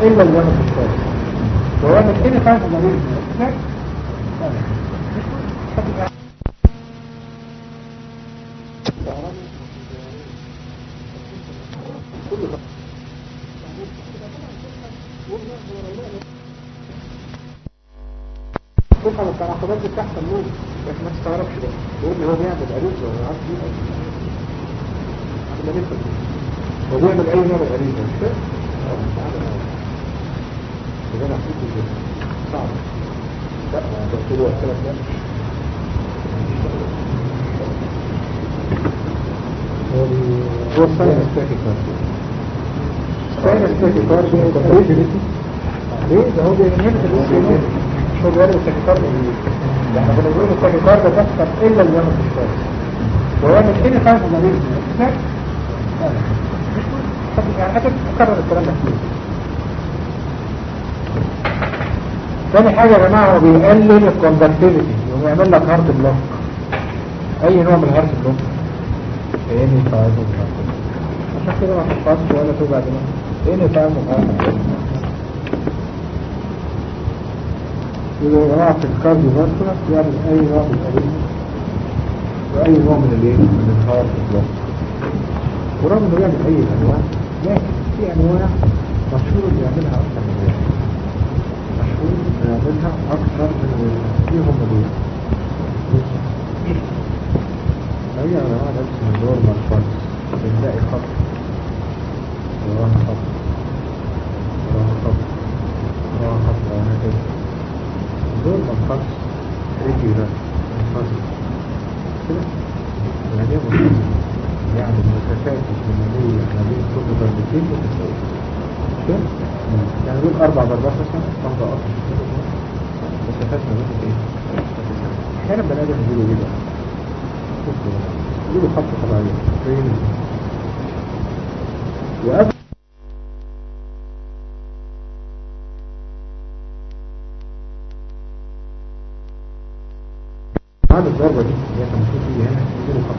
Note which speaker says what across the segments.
Speaker 1: إلا الجانب الثالث وهو الثاني خمس مريض تفهم التناقضات دي بتحصل ليه بس ما تستغربش ده يقول لي هو بيعمل أريزة وما يعرفش ايه أريزة نفسه هو بيعمل أي نوع من الأريزة مش فاهم؟ اه مش عارف إذا أنا حسيت كده صعب لا ما قلت له الثلاث ده هو الساينس تاكي كارد الساينس تاكي كارد ليه ده هو بينهمت الاسم شو بيقول التكيكارد يعني كنا بنقول التكيكارد تحصل الا اليوم الثالث وهو من حين خمس مريض يعني حاجة تكرر الكلام ده تاني حاجة يا جماعة هو بيقلل الكوندكتيفيتي وبيعمل لك هارت بلوك اي نوع من الهارت بلوك ايه طيب عشان كده ما تحفظش ولا توجع دماغك ايه طيب مقاطع يبقى يا جماعة في الكارديو فاسكولار يعمل أي نوع من الأريثميا وأي نوع من الإيه؟ من الهارت بلوك ورغم إنه يعمل أي أنواع لكن في أنواع مشهور بيعملها أكثر من غيرها مشهور بيعملها أكثر من غيرها إيه هم دول؟ أي أنواع نفس من دول مرفوض بنلاقي خط وراها خط وراها خط وراها خط وهكذا دول منقص رجل منقص كده يعني ايه منقص يعني المسافات الزمنية ما بين كل ضربتين متساوية كده يعني دول أربع ضربات مثلا واحدة أصلا مسافات ما بين ايه أحيانا بني آدم يجيله ايه بقى يجيله خط طبيعية وقبل بعد الضربة دي اللي هي 50 تيجي هنا يجيله خط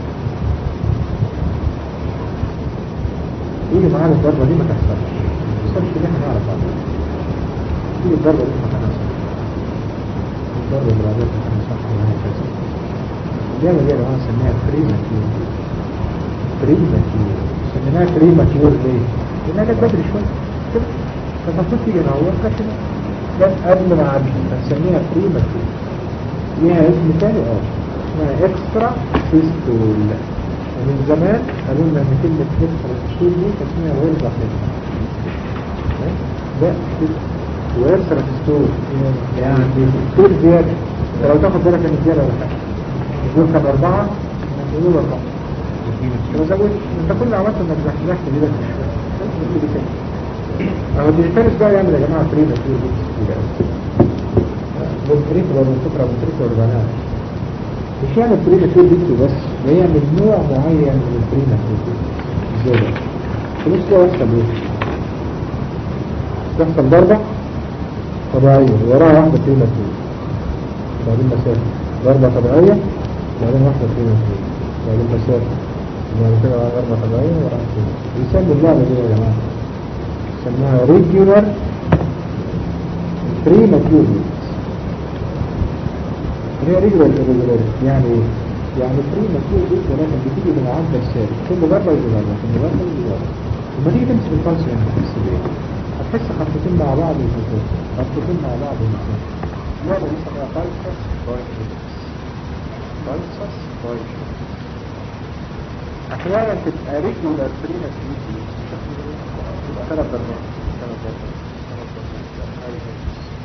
Speaker 1: يجي معانا الضربة دي ما تحصلش ما تحصلش دي احنا نعرف عنها تيجي الضربة دي ما تحصلش الضربة اللي بعدها تكون صح ولا هكذا الإجابة دي يا جماعة نسميها بريماتيور بريماتيور سميناها بريماتيور ليه؟ لأنها جت بدري شوية كده فالمفروض تيجي نعور لكن جت قبل ما عدت فنسميها بريماتيور ليها اسم تاني اه اسمها اكسترا فيستول ومن زمان قالوا لنا ان كلمة اكسترا فيستول دي كانت اسمها غير صحيحة ده واكسترا فيستول يعني فيستول زيادة انت لو تاخد بالك ان زيادة ولا حاجة يقول كان أربعة يقول أربعة لو زودت انت كل اللي عملته انك زحزحت دي بس شوية اهو الديجيتاليس بقى يعمل يا جماعة فريدة فيه دي بالتريكولر والفكرة بالتريكولر بنات مش يعمل بريمة فيل بيكتو بس ده يعمل نوع معين من البريمة فيل ازاي ده فلوس كده يحصل ايه تحصل ضربة طبيعية وراها واحدة بريمة فيل بعدين مسافة ضربة طبيعية بعدين واحدة بريمة فيل بعدين مسافة بعد كده ضربة طبيعية وراها بريمة يسمي اللعبة دي يا جماعة يسموها ريجولار بريمة فيل هي ريجولار irregular يعني يعني فري مسؤول جدا ولكن بتيجي من عند الثابت كل ضربه يجي ضربه كل ضربه يجي ضربه لما تيجي تمسك الفانس يعني هتحس بايه؟ هتحس خطوتين مع بعض يفوتوا خطوتين مع بعض يفوتوا مرة دي اسمها فالسس بايشنس فالسس بايشنس احيانا تبقى ريجولار فري مسؤول تبقى ثلاث ضربات ثلاث ضربات ثلاث ضربات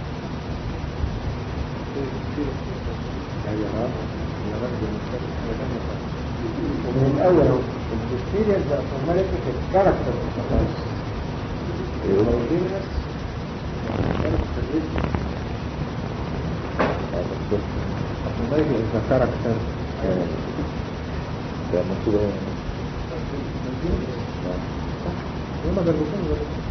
Speaker 1: ومن الأول اهو البكتيريا بقى فورماليتي في الكاركتر خلاص الهيموجينس فورماليتي is the character
Speaker 2: ده مكتوب ايه
Speaker 1: هما ضربتين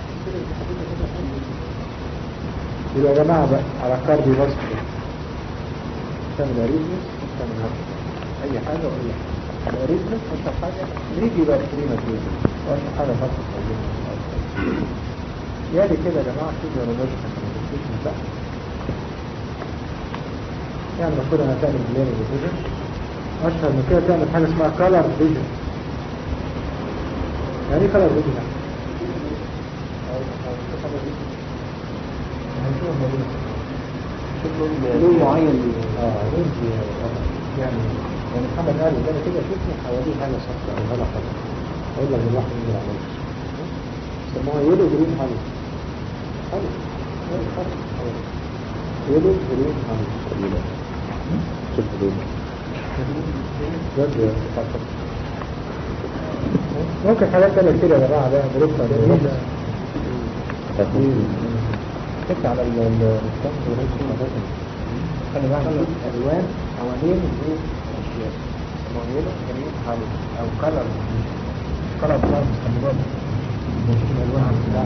Speaker 1: يبقى يا جماعة بقى على كارديو باسكت تعمل اريثمس تعمل هارت اي حاجة واي حاجة الاريثمس اشهر حاجة نيجي بقى بريما فيوزن واشهر حاجة هارت يا دي كده يا جماعة في جرامات مش بقى يعني المفروض انها تعمل بلان فيجن اشهر من كده تعمل حاجة اسمها كالر فيجن يعني ايه كالر فيجن
Speaker 2: لون معين
Speaker 1: اه يمشي يعني يعني محمد قال لي انا كده شفت حواليه حاجه صفراء او هلا خضراء اقول لك الواحد ينزل عليه سموها يلو جرين هاني هاني يلو جرين هاني
Speaker 2: شوف لون
Speaker 1: بجد ممكن حاجات تانية كتير يا جماعة بقى بروكا تك على الستانس وريسي مدازم خلي بالك الالوان حوالين ايه الاشياء معينة جميل حالي او كلر كلر بتاع مستمرات مش الالوان على السلاح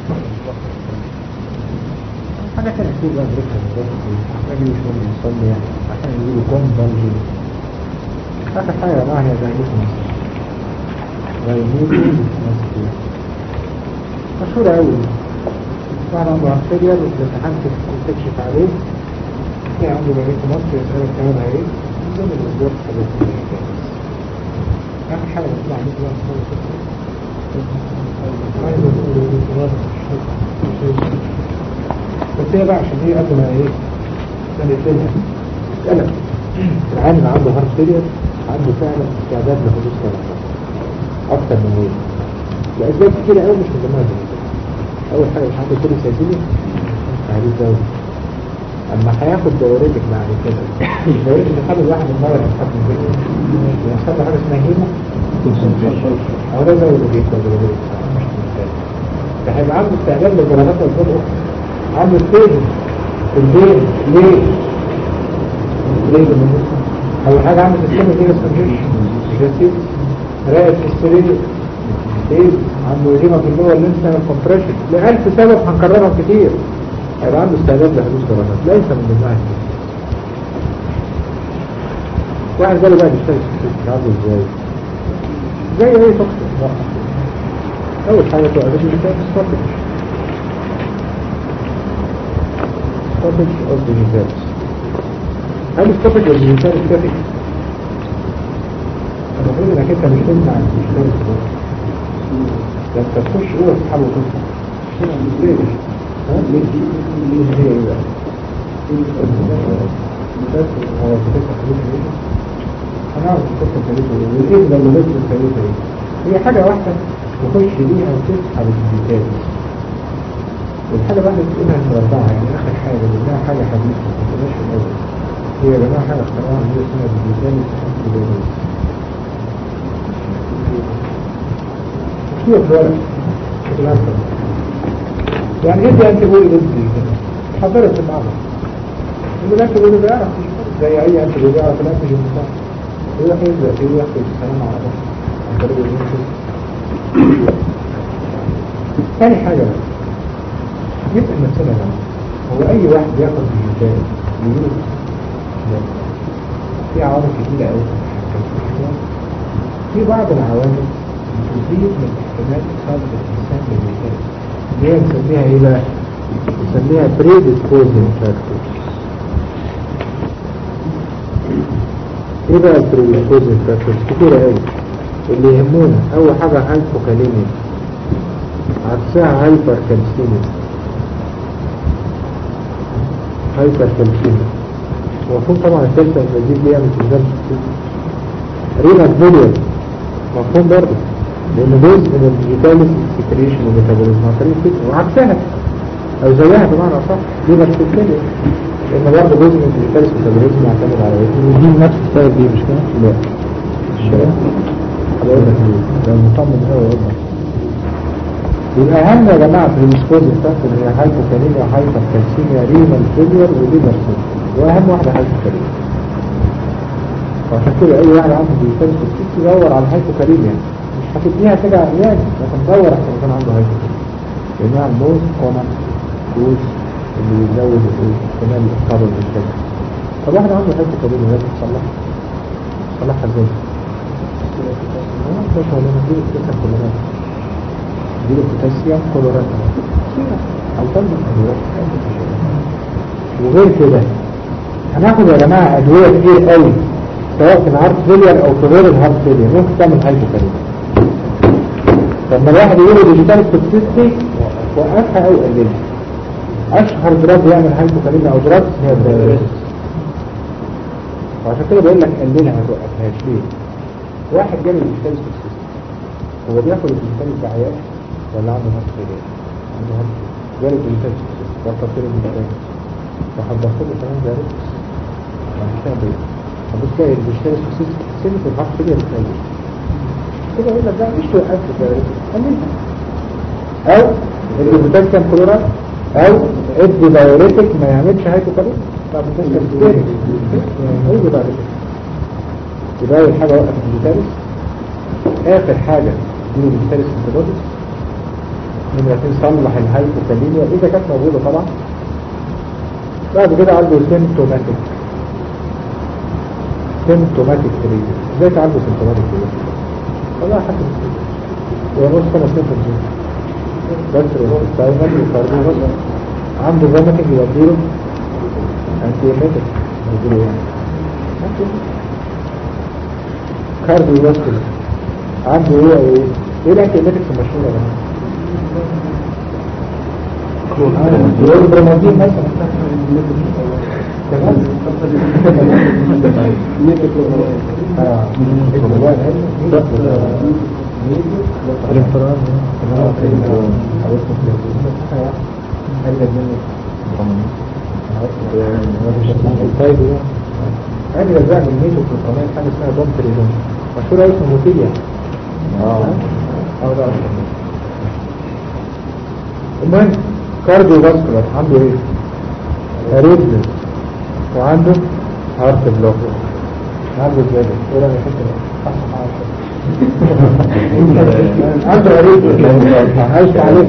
Speaker 1: حاجة تانية كتير بقى بروكا محتاج يشوف يصلي يعني عشان يجيبوا كوم بلجي آخر حاجة يا جماعة هي زي مصر غيموت مصر مشهورة أوي واحد عنده عقلية بتتحن تكشف عليه في عنده بريد في مصر يسألك كمان ايه ضمن الأسبوع الثلاثين آخر حاجة بتطلع عليك بقى عايز أقول بس هي بقى عشان هي قبل ما ايه سنتين اسألك العالم اللي عنده هارت فيلير عنده فعلا استعداد لحدوث سرطان أكتر من ايه لأسباب كتيرة أوي مش من ضمنها دي اول حاجة مش عنده كل سيديني هذه الدولة اما هياخد دوريتك بعد كده دوريتك اللي خد الواحد من مرة يتحط من بيته يحصل له حاجة اسمها هيمو هو ده زي اللي بيكتب دوريتك ده هيبقى عنده استعداد للجرامات والفضل عنده ستيج في البيت ليه؟ ليه بالنسبة أول حاجة عنده سيستم دي اسمه راقب هيستورية ايه عنده ريما في اللور لينس كومبريشن لألف سبب هنكررهم كتير هيبقى عنده استعداد لحدوث درجات ليس من ضمنها واحد جاله بقى بيشتغل في السيستم عنده ازاي زي ايه توكسيك اول حاجه تبقى لازم يشتغل ستوبج ستوبج اوف ديجيتالز هل ستوبج اوف ديجيتالز ستاتيك المفروض انك انت مش تمنع الديجيتالز ده انت تخش جوه تسحبه وتطلع ليه ها ليه ليه هي ايه بقى بس هو بتفتح خليفه ايه هنعرف بتفتح خليفه ايه والايه ده اللي بيفتح خليفه ايه هي حاجه واحده تخش بيها وتسحب الديجيتال والحاجه الواحده تقولها مربعه يعني اخر حاجه لانها حاجه حديثه ما تبقاش في الاول هي يا جماعه حاجه اخترعوها اللي اسمها ديجيتال تحديد كتير ورق يعني ايه ده انت بقولي ضد حضرت المعنى اللي ده انت بقولي بيعرف زي اي انت بقولي يعرف الانت جنب بعض يروح يبدا في يحكي السلام على بعض عن طريق الجنس ثاني حاجة بقى يبقى نفسنا بقى هو اي واحد ياخد بالمثال يقول لا في عوامل كتيرة قوي في بعض العوامل تزيد من احتمال إصابة الإنسان بالمثال اللي هي نسميها إيه بقى؟ نسميها predisposing factors إيه بقى predisposing factors؟ كتيرة أوي اللي يهمونا أول حاجة هايبوكاليميا عكسها هايبر كالسيميا هايبر كالسيميا ومفهوم طبعا الثالثة المزيد ليها من تنزل رينا فوليوم مفهوم برضه لأن جزء من الديجيتاليس سكريشن وميتابوليزم عن طريق الفكر وعكسها أو زيها بمعنى صح ليبر سكريشن لأن برضه جزء من الديجيتاليس ميتابوليزم يعتمد على إيه؟
Speaker 2: دي نفس السبب دي مش كده؟
Speaker 1: لا الشباب هقول لك ليه ده مطمن قوي والله يبقى أهم يا جماعة في السكوز بتاعته هي هايبوكاليميا هايبر كالسيميا رينال فيلير وليبر سكريشن وأهم واحدة هايبوكاليميا وعشان كده أي واحد عنده ديجيتاليس سكريشن يدور على الهايبوكاليميا مش هتديها كده عيان لكن دور عشان يكون عنده هايبوكاليميا لأنها الموست كومن كوز اللي بيزود احتمال الإصابة بالكلى طب واحد عنده هايبوكاليميا لازم تصلحها تصلحها ازاي؟ مش ولا نديله بوتاسيوم كلورات نديله بوتاسيوم كلورات كتيرة او تنزل ادوية وغير كده هناخد يا جماعة ادوية كتير قوي سواء في الهارت فيلير او في غير الهارت فيلير ممكن تعمل هايبوكاليميا لما الواحد يقول له ديجيتال توكسيستي وقفها او قللها اشهر دراج يعمل هايبوكاليميا او دراج هي الدايوريتكس وعشان كده بقول لك قللها ما توقفهاش ليه واحد جاله ديجيتال توكسيستي هو بياخد الديجيتال بعياش ولا عنده هارت فيلير عنده هارت فيلير جاله ديجيتال توكسيستي وصلت له الديجيتال وحضرت له كمان دايوريتكس مش هعمل ايه هبص تلاقي الديجيتال توكسيستي سنة الهارت فيلير بتنزل كده يقول لك بقى مش توقف الدايوريتكس قللها او البوتاسيوم كلورات او ادي دايوريتك ما يعملش هايبوكاليميا طب بوتاسيوم ستيريك هيجي بعد كده يبقى اول حاجه وقف البوتاسيوم اخر حاجه دي البوتاسيوم انتبوديز نمرة اتنين صلح الهايبوكاليميا اذا كانت موجوده طبعا بعد كده عنده سيمتوماتيك سيمتوماتيك تريد ازاي تعالجه سيمتوماتيك تريد والله حتى هو نص سنه سيمتوماتيك بس السايمر يقرروا بس عنده فوميتنج يديله انتي ايميتك يديله يعني كارديو فاسكولار عنده ايه ايه ايه الانتي ايميتكس المشهوره ده يقول برمادين مثلا تمام اه الانفراد طيب هذه الأجزاء من الميتو في القناة حاجة اسمها دوم تريدون مشهورة اسمه موتية اه اه ده المهم كارديو فاسكولار عنده ايه؟ اريثمس وعنده هارت بلوك عنده زيادة ايه رأيك يا عنده اريثمس عايش عليه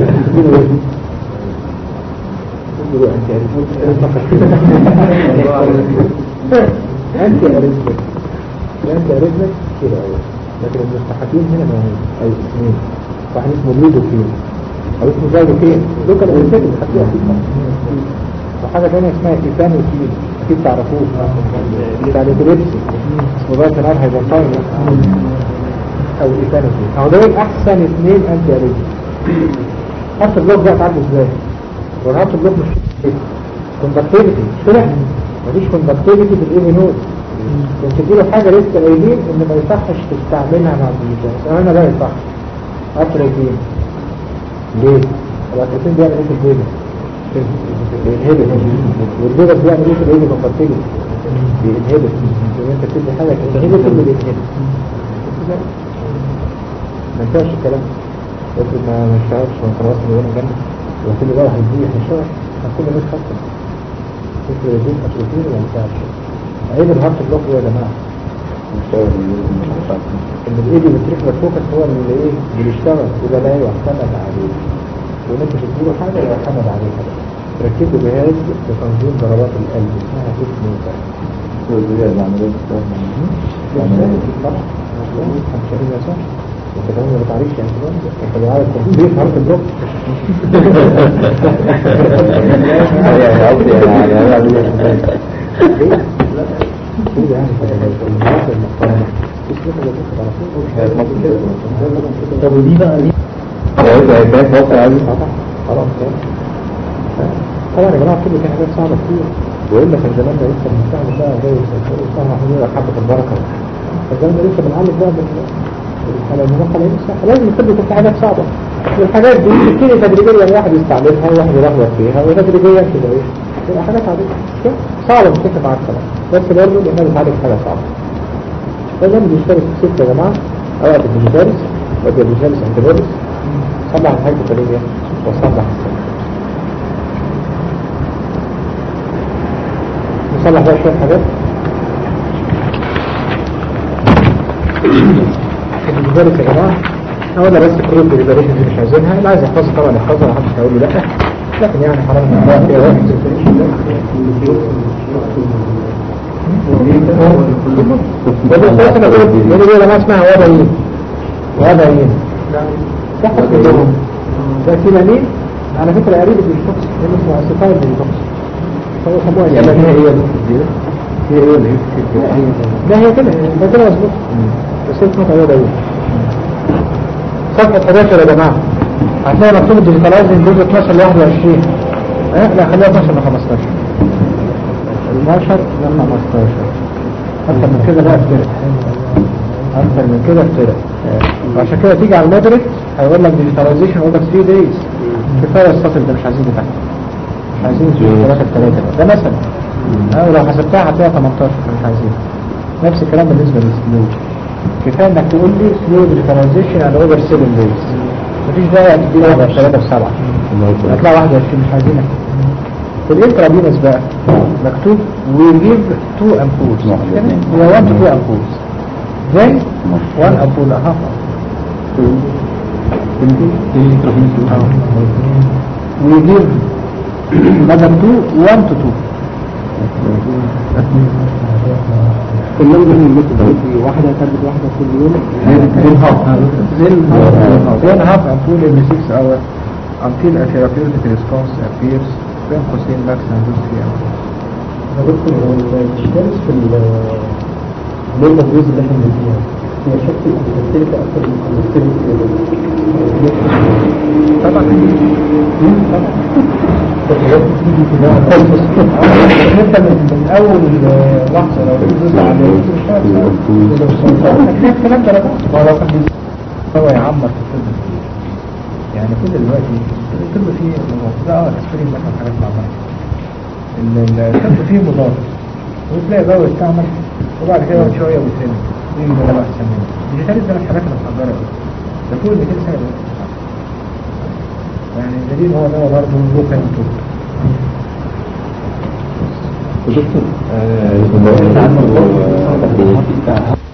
Speaker 1: انت اريثمس انت اريثمس كده ايوه لكن المستحقين هنا ما اي اثنين واحد اسمه ليدوكين او اسمه زايدوكين لوكال اريثمس بتحطيه اكيد وحاجة تانية اسمها ايثانوكين اكيد تعرفوه بتاع الابيليبسي اسمه بقى كنار هيبرتاين او ايثانوكين اهو دول احسن اثنين انتي اريثمس هارت بلوك ده اتعالج ازاي والهارت بلوك مش كوندكتيفيتي مش كده مفيش كوندكتيفيتي في الاي نود كنت تديله حاجه لسه قايلين ان ما يصحش تستعملها مع الديجيتال انا لا يصح اتريتين ليه؟ الاتريتين بيعمل ايه في البيبي؟ بينهبت والبيبي بيعمل ايه في الايدي كوندكتيفيتي؟ بينهبت يبقى انت بتدي حاجه تنهبت اللي بينهبت ما ينفعش الكلام ده افرض ما ما اشتغلش ما خلاص اللي هنا جنب وكل بقى هيجي هيشتغل كل الناس خاصة افرض يجيب اتروفين ولا ما ينفعش عيب الهارت بلوك يا جماعة ان الايدي بالتريكولار فوكس هو اللي ايه اللي بيشتغل يبقى لا يعتمد عليه وان انت تديله حاجة يعتمد عليها ركبوا جهاز لتنظيم ضربات القلب اسمها تيك موتر طبعا همشاريها صح انت كمان ما بتعرفش يعني انت اللي عارف تنظيم هارت بلوك
Speaker 2: طب ودي بقى دي
Speaker 1: طبعا يا جماعه كل في حاجات صعبه كتير بيقول لك الزمان ده لسه بنستعمل بقى زي الصنع محمود حبه البركه الزمان ده لسه بنعالج بقى بالحاله المنقله ايه الصح لازم الطب يكون في حاجات صعبه والحاجات دي بتبتدي تدريجيا الواحد يستعملها وواحد يلخبط فيها وتدريجيا كده ايه تبقى حاجات عاديه صعبه مش تكتب معاك طبعا بس برضه لانها بتعالج حاجه صعبه فده اللي بيشترك في ست يا جماعه اوقات الديجيتاليس وادي الديجيتاليس انتيبوديس صلح الحاجه الكليه وصلح السنه نصلح بقى شويه حاجات الديجيتاليس يا جماعه اولا بس كروت ديليبريشن دي مش عايزينها اللي عايز يحفظها طبعا يحفظها محدش هيقول له لا لكن يعني حرام ان فيها واحد وبالخلاص انا قلت يقولوا لي لما اسمها وضعين وضعين تحت كلهم ده سيلانين على فكرة قريب الديجيتوكس لأنه اسمه أسيتايل ديجيتوكس هو سموها
Speaker 2: يعني
Speaker 1: اليابانية
Speaker 2: هي هي الكبيرة هي هي اللي هي كده
Speaker 1: لا هي كده ده كده مظبوط بس انت نقطة ايه ده صفحة 11 يا جماعة هتلاقي مكتوب الديجيتالايزنج جزء 12 ل 21 اه لا خليها 12 ل 15 12 ل 15 اكتر من كده بقى افترق اكتر من كده افترق وعشان كده تيجي على المودريت هيقول لك ديجيتاليزيشن يقول لك 3 دايز كفايه السطر ده مش عايزين تحت مش عايزين 3 3 ده مثلا اه ولو حسبتها هتلاقيها 18 مش عايزين نفس الكلام بالنسبه للسلو كفايه انك تقول لي سلو ديجيتاليزيشن على اوفر 7 دايز مفيش داعي تدي لي واحده 3 في 7 هتلاقي 21 مش عايزينك في الانترابينس بقى مكتوب we give two ampoules هو 1 to 2 ampoules then one ampoule a half we give mother 2 1 to 2
Speaker 2: كلهم من المثل واحدة تاخد واحدة كل يوم
Speaker 1: then half then then half ampoule in 6 hours until a therapeutic response appears بين قوسين maximum dose 3 hours
Speaker 2: انا قلت الاشتراك في الليلة الجزء اللي احنا فيها هي شكل الكونستيليكا اكتر من الكونستيليكا
Speaker 1: طبعا انت من من اول لحظه لو تنزل على الكلام ده ما لو كان هو يعمر في الطب يعني كل دلوقتي الطب فيه مضاد اه اكسبيرينس مثلا حاجات معمره الطب فيه مضاد وتلاقي بقى يستعمل وبعد كده بعد شويه بيتسلم يجي ده بقى احسن منه الديجيتاليز ده مش حاجات محضره قوي ده فوق ال 200 سنه دلوقتي. يعني دليل هو ده برضه له كان طول
Speaker 2: دكتور آه، عن الموضوع